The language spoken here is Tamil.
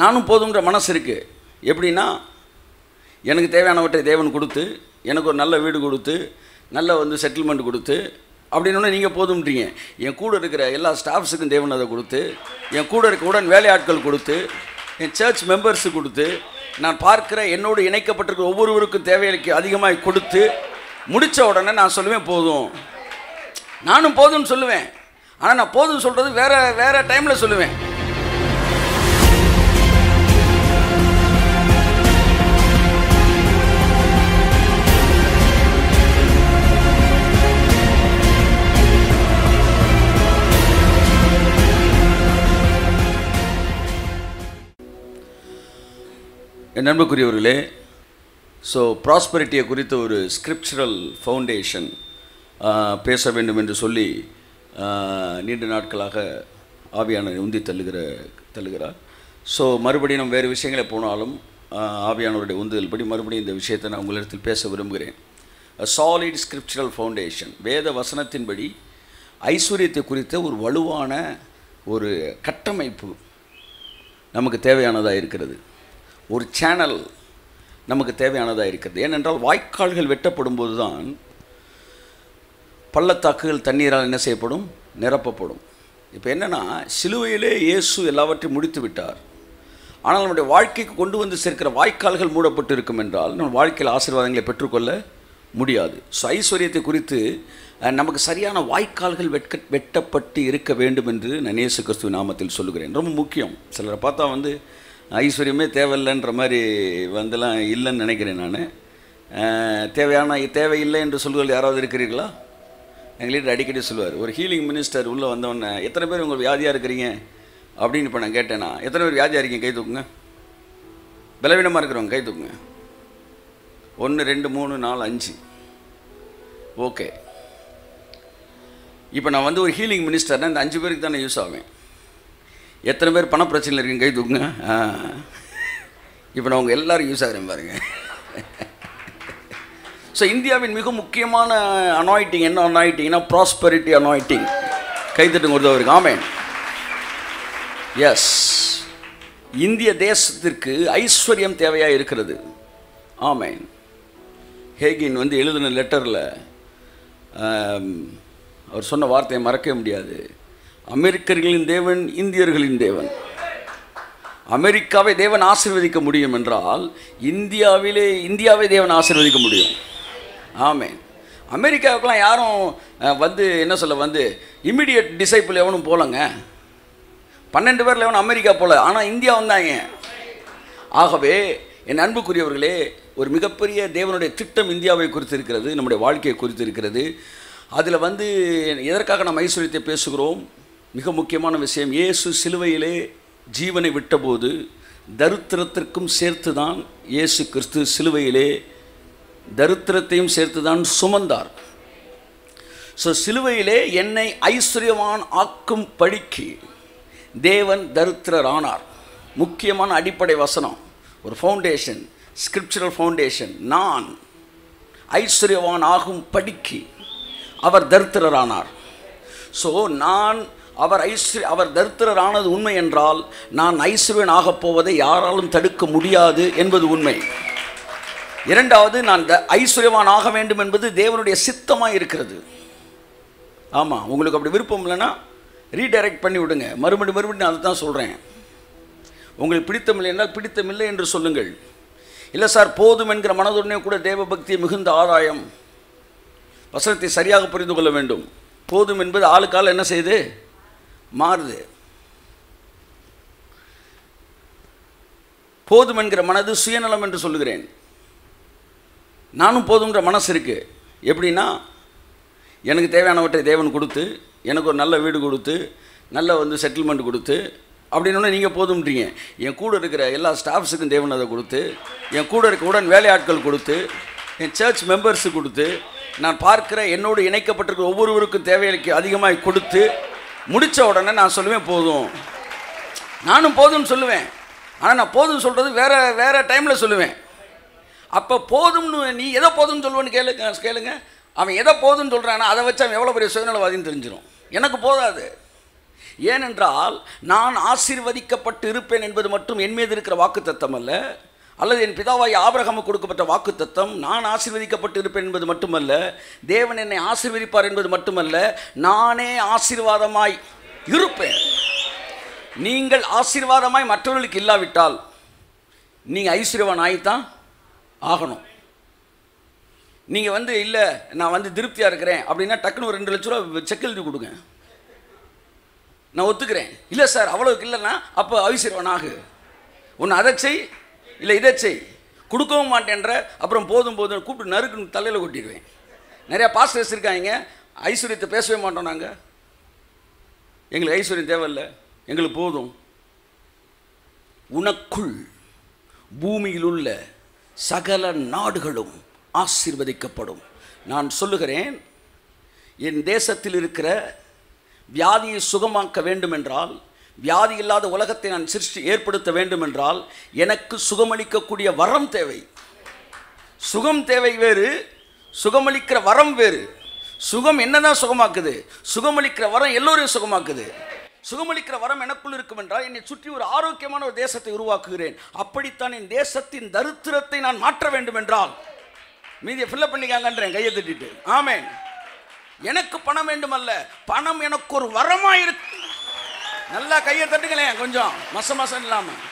நானும் போதுங்கிற மனசு இருக்குது எப்படின்னா எனக்கு தேவையானவற்றை தேவன் கொடுத்து எனக்கு ஒரு நல்ல வீடு கொடுத்து நல்ல வந்து செட்டில்மெண்ட் கொடுத்து அப்படின்னு நீங்கள் போதும்ன்றீங்க என் கூட இருக்கிற எல்லா ஸ்டாஃப்ஸுக்கும் தேவன் அதை கொடுத்து என் கூட இருக்க உடன் வேலையாட்கள் கொடுத்து என் சர்ச் மெம்பர்ஸுக்கு கொடுத்து நான் பார்க்கிற என்னோடு இணைக்கப்பட்டிருக்கிற ஒவ்வொருவருக்கும் தேவைகளுக்கு அதிகமாக கொடுத்து முடித்த உடனே நான் சொல்லுவேன் போதும் நானும் போதும்னு சொல்லுவேன் ஆனால் நான் போதும் சொல்கிறது வேற வேற டைமில் சொல்லுவேன் என் நண்புக்குரியவர்களே ஸோ ப்ராஸ்பரிட்டியை குறித்த ஒரு ஸ்கிரிப்சுரல் ஃபவுண்டேஷன் பேச வேண்டும் என்று சொல்லி ஆஹ், நீண்ட நாட்களாக ஆவியானவர் உந்தி தள்ளுகிற தள்ளுகிறார் ஸோ மறுபடியும் நம்ம வேறு விஷயங்களை போனாலும் ஆஹ், ஆவியானவருடைய உந்துதல் படி மறுபடியும் இந்த விஷயத்தை நான் உங்களிடத்தில் பேச விரும்புகிறேன் சாலிட் ஸ்கிரிப்சுரல் ஃபவுண்டேஷன் வேத வசனத்தின்படி ஐஸ்வர்யத்தை குறித்த ஒரு வலுவான ஒரு கட்டமைப்பு நமக்கு தேவையானதாக இருக்கிறது ஒரு சேனல் நமக்கு தேவையானதாக இருக்கிறது ஏனென்றால் வாய்க்கால்கள் வெட்டப்படும் போது தான் பள்ளத்தாக்குகள் தண்ணீரால் என்ன செய்யப்படும் நிரப்பப்படும் இப்போ என்னென்னா சிலுவையிலே இயேசு எல்லாவற்றையும் முடித்து விட்டார் ஆனால் நம்முடைய வாழ்க்கைக்கு கொண்டு வந்து சேர்க்கிற வாய்க்கால்கள் மூடப்பட்டு இருக்கும் என்றால் நம்ம வாழ்க்கையில் ஆசீர்வாதங்களை பெற்றுக்கொள்ள முடியாது ஸோ ஐஸ்வர்யத்தை குறித்து அஹ், நமக்கு சரியான வாய்க்கால்கள் வெட்க வெட்டப்பட்டு இருக்க வேண்டும் என்று நான் இயேசு கிறிஸ்துவ நாமத்தில் சொல்லுகிறேன் ரொம்ப முக்கியம் சிலரை பார்த்தா வந்து ஐஸ்வர்யமே தேவையில்லைன்ற மாதிரி வந்துலாம் இல்லைன்னு நினைக்கிறேன் நான் தேவையான தேவையில்லை என்று சொல்லுவது யாராவது இருக்கிறீர்களா எங்கள் லீடர் அடிக்கடி சொல்லுவார் ஒரு ஹீலிங் மினிஸ்டர் உள்ளே வந்தவொடனே எத்தனை பேர் உங்கள் வியாதியாக இருக்கிறீங்க அப்படின்னு இப்போ நான் கேட்டேனா எத்தனை பேர் வியாதியாக இருக்கீங்க கை தூக்குங்க பலவீனமாக இருக்கிறவங்க கை தூக்குங்க ஒன்று ரெண்டு மூணு நாலு அஞ்சு ஓகே இப்போ நான் வந்து ஒரு ஹீலிங் மினிஸ்டர்னா இந்த அஞ்சு பேருக்கு தானே யூஸ் ஆவேன் எத்தனை பேர் பண பிரச்சனையில் இருக்கீங்க கை தூக்குங்க ஆ இப்போ நான் உங்கள் எல்லாரும் யூஸ் ஆகிறேன் பாருங்க ஸோ இந்தியாவின் மிக முக்கியமான அனாயிட்டிங் என்ன அனாயிட்டிங்னா ப்ராஸ்பரிட்டி அனாயிட்டிங் கைத்தட்டுங்க ஒரு அவருக்கு ஆமேன் எஸ் இந்திய தேசத்திற்கு ஐஸ்வர்யம் தேவையாக இருக்கிறது ஆமேன் ஹேகின் வந்து எழுதின லெட்டரில் அவர் சொன்ன வார்த்தையை மறக்கவே முடியாது அமெரிக்கர்களின் தேவன் இந்தியர்களின் தேவன் அமெரிக்காவை தேவன் ஆசீர்வதிக்க முடியும் என்றால் இந்தியாவிலே இந்தியாவை தேவன் ஆசீர்வதிக்க முடியும் ஆமென் அமெரிக்காவுக்கெல்லாம் யாரும் அஹ், வந்து என்ன சொல்ல வந்து இமிடியட் டிசைபிள் எவனும் போலங்க பன்னெண்டு பேரில் எவனும் அமெரிக்கா போல ஆனால் இந்தியா வந்தாங்க ஆகவே என் அன்புக்குரியவர்களே ஒரு மிகப்பெரிய தேவனுடைய திட்டம் இந்தியாவை குறித்து இருக்கிறது நம்முடைய வாழ்க்கையை குறித்து இருக்கிறது அதில் வந்து எதற்காக நாம் ஐஸ்வர்யத்தை பேசுகிறோம் மிக முக்கியமான விஷயம் இயேசு சிலுவையிலே ஜீவனை விட்டபோது தரித்திரத்திற்கும் சேர்த்து தான் இயேசு கிறிஸ்து சிலுவையிலே தரித்திரத்தையும் சேர்த்து தான் சுமந்தார் ஸோ சிலுவையிலே என்னை ஐஸ்வர்யவான் ஆக்கும் படிக்கு தேவன் தரித்திரர் ஆனார் முக்கியமான அடிப்படை வசனம் ஒரு ஃபவுண்டேஷன் ஸ்கிரிப்சுரல் ஃபவுண்டேஷன் நான் ஐஸ்வர்யவான் ஆகும் படிக்கு அவர் தரித்திரர் ஆனார் ஸோ நான் அவர் ஐஸ்வர்ய அவர் தரித்திரர் ஆனது உண்மை என்றால் நான் ஐஸ்வர்யன் ஆகப் போவதை யாராலும் தடுக்க முடியாது என்பது உண்மை இரண்டாவது நான் த- ஐஸ்வர்யவான் ஆக வேண்டும் என்பது தேவனுடைய சித்தமாக இருக்கிறது ஆமாம் உங்களுக்கு அப்படி விருப்பம் இல்லைன்னா ரீடைரக்ட் பண்ணி விடுங்க மறுபடியும் மறுபடியும் நான் அதை தான் சொல்கிறேன் உங்களுக்கு பிடித்தமில்லை என்றால் பிடித்தமில்லை என்று சொல்லுங்கள் இல்லை சார் போதும் என்கிற மனதுடனே கூட தேவ பக்தி மிகுந்த ஆதாயம் வசனத்தை சரியாக புரிந்து கொள்ள வேண்டும் போதும் என்பது ஆளுக்கால் என்ன செய்யுது மாறுது போதும் என்கிற மனது சுயநலம் என்று சொல்லுகிறேன் நானும் போதுங்கிற மனசு இருக்குது எப்படின்னா எனக்கு தேவையானவற்றை தேவன் கொடுத்து எனக்கு ஒரு நல்ல வீடு கொடுத்து நல்ல வந்து செட்டில்மெண்ட் கொடுத்து அப்படின்னு நீங்கள் போதும்ன்றீங்க என் கூட இருக்கிற எல்லா ஸ்டாஃப்ஸுக்கும் தேவன் அதை கொடுத்து என் கூட இருக்க உடன் வேலையாட்கள் கொடுத்து என் சர்ச் மெம்பர்ஸுக்கு கொடுத்து நான் பார்க்கிற என்னோடு இணைக்கப்பட்டிருக்கிற ஒவ்வொருவருக்கும் தேவைகளுக்கு அதிகமாக கொடுத்து முடித்த உடனே நான் சொல்லுவேன் போதும் நானும் போதும்னு சொல்லுவேன் ஆனால் நான் போதும் சொல்கிறது வேற வேற டைமில் சொல்லுவேன் அப்போ போதும்னு நீ எதை போதும்னு சொல்லுவேன்னு கேளுங்க கேளுங்க அவன் எதை போதும்னு சொல்கிறானா அதை வச்சு அவன் எவ்வளோ பெரிய சுயநலவாதின்னு தெரிஞ்சிடும் எனக்கு போதாது ஏனென்றால் நான் ஆசீர்வதிக்கப்பட்டு இருப்பேன் என்பது மட்டும் என் மீது இருக்கிற வாக்குத்தத்தம் அல்ல அல்லது என் பிதாவாய் ஆபிரகாமுக்கு கொடுக்கப்பட்ட வாக்குத்தத்தம் நான் ஆசீர்வதிக்கப்பட்டு இருப்பேன் என்பது மட்டுமல்ல தேவன் என்னை ஆசீர்வதிப்பார் என்பது மட்டுமல்ல நானே ஆசீர்வாதமாய் இருப்பேன் நீங்கள் ஆசீர்வாதமாய் மற்றவர்களுக்கு இல்லாவிட்டால் நீங்கள் ஐஸ்வர்யவான் ஆகித்தான் ஆகணும் நீங்கள் வந்து இல்லை நான் வந்து திருப்தியாக இருக்கிறேன் அப்படின்னா டக்குன்னு ஒரு ரெண்டு லட்ச ரூபா செக் எழுதி கொடுங்க நான் ஒத்துக்கிறேன் இல்லை சார் அவ்வளோக்கு இல்லைன்னா அப்போ ஐஸ்வர்யவான் ஆகு ஒன்று அதை செய் இல்லை இதை செய் கொடுக்கவும் மாட்டேன்ற அப்புறம் போதும் போதும் கூப்பிட்டு நறுக்குன்னு தலையில் கொட்டிடுவேன் நிறையா பாஸ்டர்ஸ் இருக்காங்க ஐஸ்வர்யத்தை பேசவே மாட்டோம் நாங்கள் எங்களுக்கு ஐஸ்வர்யம் தேவையில்லை எங்களுக்கு போதும் உனக்குள் பூமியில் உள்ள சகல நாடுகளும் ஆசீர்வதிக்கப்படும் நான் சொல்லுகிறேன் என் தேசத்தில் இருக்கிற வியாதியை சுகமாக்க வேண்டுமென்றால் வியாதி இல்லாத உலகத்தை நான் சிருஷ்டி ஏற்படுத்த வேண்டுமென்றால் எனக்கு சுகமளிக்கக்கூடிய வரம் தேவை சுகம் தேவை வேறு சுகமளிக்கிற வரம் வேறு சுகம் என்னதான் சுகமாக்குது சுகமளிக்கிற வரம் எல்லோரையும் சுகமாக்குது சுகமளிக்கிற வரம் எனக்குள் இருக்கும் என்றால் என்னை சுற்றி ஒரு ஆரோக்கியமான ஒரு தேசத்தை உருவாக்குகிறேன் அப்படித்தான் என் தேசத்தின் தரித்திரத்தை நான் மாற்ற வேண்டும் என்றால் மீதியை ஃபில்லப் பண்ணிக்காங்கன்றேன் கையை தட்டிட்டு ஆமென் எனக்கு பணம் வேண்டுமல்ல பணம் எனக்கு ஒரு வரமா இருக்கு நல்லா கையை தட்டுங்களேன் கொஞ்சம் மச மசம் இல்லாமல்